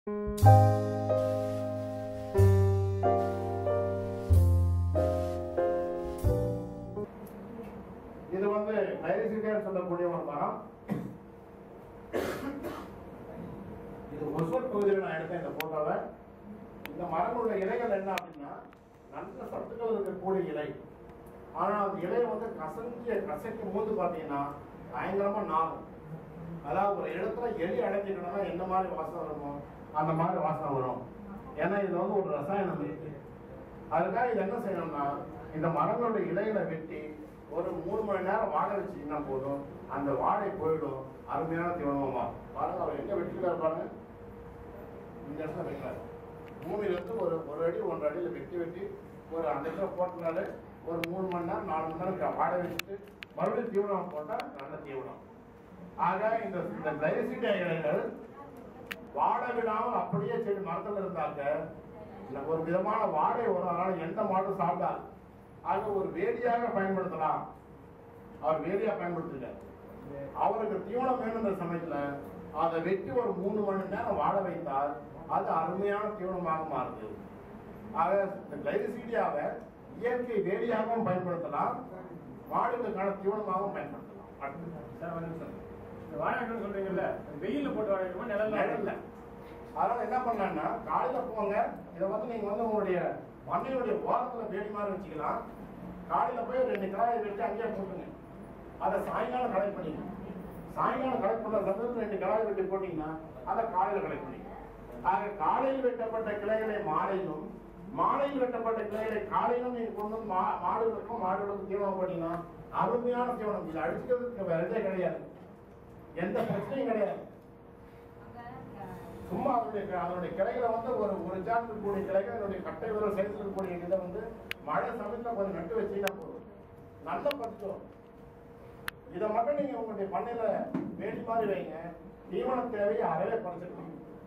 இது வந்து டைரிசிட்டியான்னு சொல்லக்கூடிய ஒரு மரம் இது ஒசூர் பகுதியில் நான் எடுத்தேன் இந்த போட்டோவை இந்த மரங்களோட இலைகள் என்ன அப்படின்னா நல்ல சத்துக்கள் இருக்கக்கூடிய இலை ஆனா அந்த இலையை வந்து கசஞ்சு கசைக்கும் போது பார்த்தீங்கன்னா பயங்கரமா நாகும் அதாவது ஒரு இடத்துல எலி அடைஞ்சிக்கணும்னா என்ன மாதிரி வாசனை வருமோ அந்த மாதிரி வாசனை வரும் ஏன்னா இதுல வந்து ஒரு ரசாயனம் இருக்கு அதுக்காக இது என்ன செய்யணும்னா இந்த மரங்களோட இலைகளை வெட்டி ஒரு மூணு மணி நேரம் வாழ வச்சீங்கன்னா போதும் அந்த வாழை போயிடும் அருமையான தீவனமா பாருங்க அவர் எங்க வெட்டிருக்காரு பாருங்க இந்த இடத்துல வைக்கிறாரு பூமியில இருந்து ஒரு ஒரு அடி ஒன்றரை அடியில வெட்டி வெட்டி ஒரு அந்த இடத்துல போட்டனால ஒரு மூணு மணி நேரம் நாலு மணி நேரம் வாழ வச்சுட்டு மறுபடியும் தீவனம் போட்டா நல்ல தீவனம் ஆக இந்த இந்த கிளைசிட் இலைகள் வாட விடாமல் அப்படியே செடி மரத்துல இருந்தாக்க இந்த ஒரு விதமான வாடை வரும் அதனால எந்த மாட்டும் சாப்பிடாது ஆக ஒரு வேலியாக பயன்படுத்தலாம் அவர் வேலியா பயன்படுத்துகிறார் அவருக்கு தீவனம் வேணுன்ற சமயத்துல அதை வெட்டி ஒரு மூணு மணி நேரம் வாட வைத்தால் அது அருமையான தீவனமாக மாறுது ஆக இந்த கிளைசிடியாவை இயற்கை வேலியாகவும் பயன்படுத்தலாம் மாடுகளுக்கான தீவனமாகவும் பயன்படுத்தலாம் அடுத்து. சார் ஒரு நிமிஷம் இந்த வாழைக்கன்னு சொல்றீங்கல்ல வெயில்ல போட்டு வாழைக்கணுமா நிழல்ல நிழல்ல. அதனால என்ன பண்ணலாம்னா காலையில போங்க இதை வந்து நீங்க வந்து உங்களுடைய பண்ணையுடைய ஓரத்துல வேலி மாதிரி வச்சுக்கலாம் காலையில போய் ஒரு ரெண்டு கிடாயை வெட்டி அங்கேயே போட்டுங்க அதை சாயங்காலம் கலெக்ட் பண்ணிங்க சாயங்காலம் கலெக்ட் பண்ண சமயத்துல ரெண்டு கிடாயை வெட்டி போட்டீங்கன்னா அதை காலையில கலெக்ட் பண்ணிங்க ஆக காலையில் வெட்டப்பட்ட கிளைகளை மாலையிலும் மாலையில் வெட்டப்பட்ட கிளைகளை காலையிலும் நீங்க கொண்டு வந்து மா- மாடுகளுக்கும் மாடுகளுக்கும் தீவனம் போட்டீங்கன்னா அருமையான தீவனம் இது அடிச்சுக்கிறதுக்கு வேற இதே கிடையாது எந்த பிரச்சனையும் கிடையாது சும்மா அதனுடைய அதனுடைய கிளைகளை வந்து ஒரு ஒரு ஜான் இருக்கக்கூடிய கிளைகள் அதனுடைய கட்டை விரல் சைஸ்ல இருக்கக்கூடிய இதை வந்து மழை சமயத்துல கொஞ்சம் நட்டு வச்சீங்கன்னா போதும் நல்ல பறிச்சோம் இதை மட்டும் நீங்க உங்களுடைய பண்ணையில வேலி மாதிரி வைங்க தீவன தேவையை அறவே பறிச்சிருக்கீங்க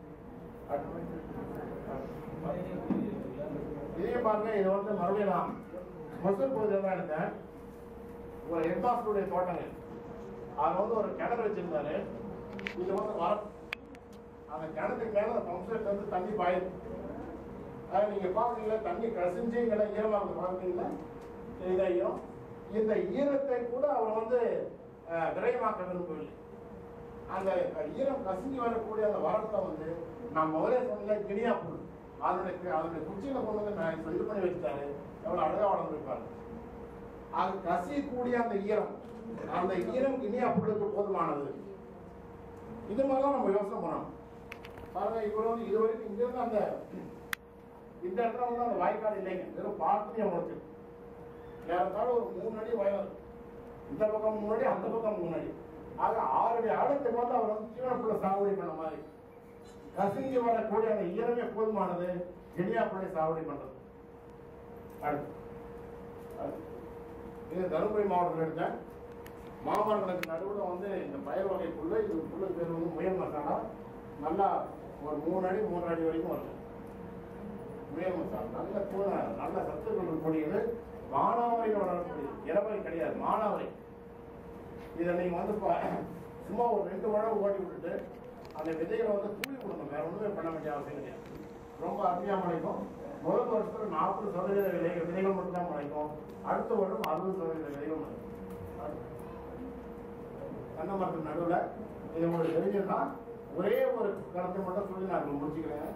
இதையும் பாருங்க இது வந்து மறுபடியும் நான் மசூர் பகுதியில் தான் எடுத்தேன் ஒரு ஹெட்மாஸ்டருடைய தோட்டங்க அவர் வந்து ஒரு கிணறு வச்சிருந்தாரு இது வந்து வர அந்த கிணத்துக்கு மேல அந்த பம்ப் செட்ல இருந்து தண்ணி பாயுது அது நீங்க பாக்குறீங்களா தண்ணி கசிஞ்சு இங்கே ஈரமா இருக்கு பாக்குறீங்களா இதையும் இந்த ஈரத்தை கூட அவர் வந்து அஹ், விரயமாக்க விரும்பவில்லை அந்த ஈரம் கசிஞ்சு வரக்கூடிய அந்த வரத்தை வந்து நான் முதலே சொன்ன கினியா புல் அதனுடைய அதனுடைய குச்சியில கொண்டு வந்து நான் இப்ப இது பண்ணி வச்சுட்டாரு எவ்வளவு அழகா வளர்ந்துருப்பாரு அது கசியக்கூடிய அந்த ஈரம் அந்த ஈரம் கினியா புல்லுக்கு போதுமானது இது மாதிரிலாம் நம்ம யோசனை பண்ணணும் பாருங்க இவ்வளவு வந்து இது வரைக்கும் இங்க இருந்து அந்த இந்த இடத்துல வந்து அந்த வாய்க்கால் இல்லைங்க வெறும் பார்த்துலயே முளைச்சு ஏறத்தாழ ஒரு மூணு அடி வயல் இந்த பக்கம் மூணு அடி அந்த பக்கம் மூணு அடி ஆக ஆறு அடி ஆழத்துக்கு வந்து அவர் வந்து தீவனப்புள்ள சாகுபடி பண்ண மாதிரி கசிஞ்சு வரக்கூடிய அந்த ஈரமே போதுமானது செடியாப்புள்ளை சாகுபடி பண்றது அடுத்து அடுத்து. இது தருமபுரி மாவட்டத்தில் எடுத்தேன் மாமரங்களுக்கு நடுவில் வந்து இந்த பயிர் வகை புல்லு இது புல்லு பேர் வந்து முயல் மசாலா நல்லா ஒரு மூணு அடி மூணு அடி வரைக்கும் வருது முயல் மசாலா நல்ல தூண நல்ல சத்துக்கள் இருக்கக்கூடியது மானாவரியில் வளரக்கூடியது இறவை கிடையாது மானாவரி இதை நீங்க வந்து பா- சும்மா ஒரு ரெண்டு உழவு ஓட்டி விட்டுட்டு அந்த விதைகளை வந்து தூவி கொடுங்க வேற ஒண்ணுமே பண்ண வேண்டிய அவசியம் கிடையாது ரொம்ப அருமையா முளைக்கும் முதல் வருஷத்துல நாற்பது சதவீத விதை விதைகள் மட்டும் தான் முளைக்கும் அடுத்த வருடம் அறுபது சதவீத விதைகள் முளைக்கும் அடுத்து. தென்னை மரத்துக்கு நடுவில் இது உங்களுக்கு தெரிஞ்சதுன்னா ஒரே ஒரு கருத்தை மட்டும் சொல்லி நான் இப்ப முடிச்சுக்கிறேன்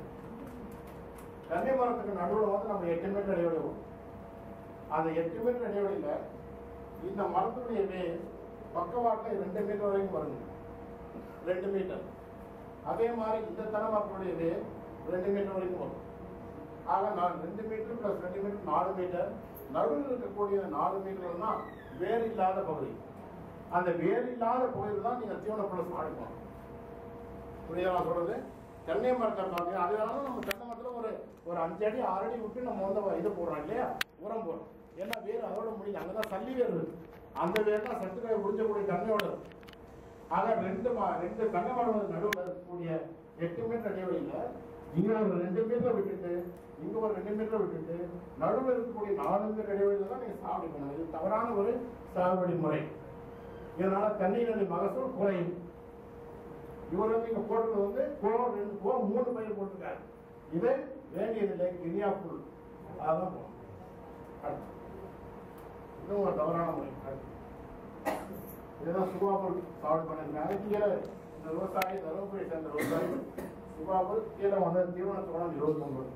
தென்னை மரத்துக்கு நடுவில் வந்து நம்ம எட்டு மீட்டர் இடைவெளி வரும் அந்த எட்டு மீட்டர் இடைவெளியில இந்த மரத்துடைய வேர் பக்கவாட்டில் ரெண்டு மீட்டர் வரைக்கும் வருங்க ரெண்டு மீட்டர் அதே மாதிரி இந்த தென்னை மரத்துடைய வேர் ரெண்டு மீட்டர் வரைக்கும் வரும் ஆக நான் ரெண்டு மீட்டர் பிளஸ் ரெண்டு மீட்டர் நாலு மீட்டர் நடுவில் இருக்கக்கூடிய நாலு மீட்டர்னா வேர் இல்லாத பகுதி அந்த வேர் இல்லாத பகுதியில் தான் நீங்க தீவன பிளஸ் ஆடிக்கணும் புரியுதா நான் சொல்றது தென்னை மரத்தை பார்த்தீங்க அதனால நம்ம தென்னை மரத்துல ஒரு ஒரு அஞ்சு அடி ஆறு அடி விட்டு நம்ம வந்து இது போடுறோம் இல்லையா உரம் போடுறோம் ஏன்னா வேர் அதோட முடியல அங்கதான் சல்லி வேர் இருக்கு அந்த வேர் தான் சத்துக்களை உறிஞ்சக்கூடிய தன்மையோட இருக்கு ஆக ரெண்டு மா ரெண்டு தென்னை மரம் நடுவில் இருக்கக்கூடிய எட்டு மீட்டர் இடைவெளியில இங்க ஒரு ரெண்டு மீட்டர் விட்டுட்டு இங்க ஒரு ரெண்டு மீட்டர் விட்டுட்டு நடுவில் இருக்கக்கூடிய நாலு மீட்டர் இடைவெளியில தான் நீங்க சாகுபடி பண்ணணும் இது தவறான ஒரு சாகுபடி முறை இதனால தண்ணீரின் மகசூல் குறையும் இவர் வந்து இங்க போட்டது வந்து கோ ரெண்டு கோ மூணு பயிர் போட்டிருக்காரு இது வேண்டியதில்லை கினியா புல் அதான் போகணும் அடுத்து இன்னும் ஒரு தவறான முறை அடுத்து இதுதான் சுகாபுல் சால்வ் பண்ணிருக்காங்க கீழே இந்த விவசாயி தருமபுரி சேர்ந்த விவசாயி சுகாபுல் கீழே வந்து தீவனத்தோட இருபத்தி ஒன்பது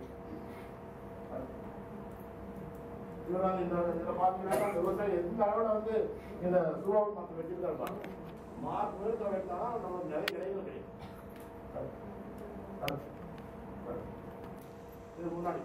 இவர் வந்து இந்த இதில் பார்த்தீங்கன்னா அந்த விவசாயி எந்த அளவில் வந்து இந்த சுகாபுல் மரத்தை வச்சிருக்காரு பாருங்க மார்க் விழுத்த வைத்தாலும் நமக்கு நிறைய கிடைகள் கிடைக்கும் அடுத்து. அடுத்து. இது முன்னாடி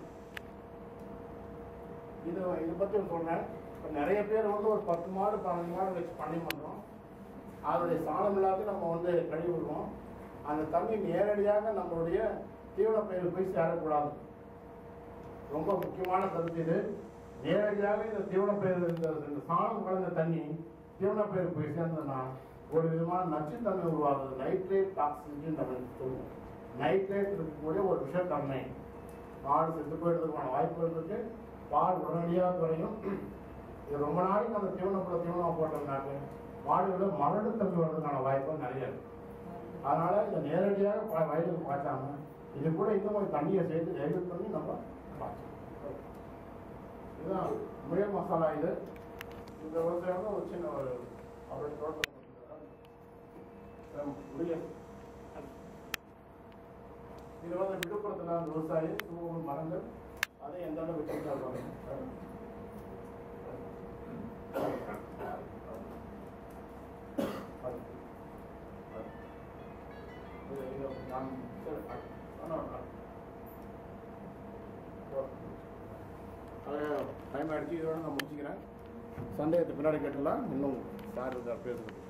இது இதை பற்றி சொன்னேன் இப்போ நிறைய பேர் வந்து ஒரு பத்து மாடு பதினஞ்சு மாடு வச்சு பண்ணி பண்ணுறோம் அதனுடைய சாணம் எல்லாத்தையும் நம்ம வந்து கழுவி விடுறோம் அந்த தண்ணி நேரடியாக நம்மளுடைய தீவன பயிர் போய் சேரக்கூடாது ரொம்ப முக்கியமான கருத்து இது நேரடியாக இந்த தீவன பயிர் இந்த இந்த சாணம் கலந்த தண்ணி தீவன பயிர் போய் சேர்ந்ததுன்னா ஒரு விதமான நச்சுத்தன்மை உருவாகுது நைட்ரேட் டாக்ஸிஜன் நம்ம சொல்லுவோம் நைட்ரேட் இருக்கக்கூடிய ஒரு விஷத்தன்மை மாடு செத்து போயிடுறதுக்கான வாய்ப்புகள் இருக்கு பால் உடனடியாக குறையும் இது ரொம்ப நாளைக்கு அந்த தீவனப்பட தீவனம் போட்டோம்னாக்க மாடுகளில் மரணுத்தன்மை வர்றதுக்கான வாய்ப்புகள் நிறைய இருக்கு அதனால இந்த நேரடியாக ப- வயலுக்கு பாய்ச்சாம இது கூட இன்னும் கொஞ்சம் தண்ணியை சேர்த்து டைல்யூட் பண்ணி நம்ம பாய்ச்சணும் இதுதான் முயல் மசாலா இது இந்த விவசாயம் ஒரு சின்ன ஒரு அவருடைய தோட்டம் முடிய இது வந்து விழுப்புரத்தில் அந்த விவசாயி சூழல் மரங்கள் அதை எந்த அளவு வச்சுருக்காங்க டைம் ஆயிடுச்சு இதோட நான் முடிச்சுக்கிறேன் சந்தேகத்தை பின்னாடி கேட்டுலாம் இன்னும் சார் பேசுறது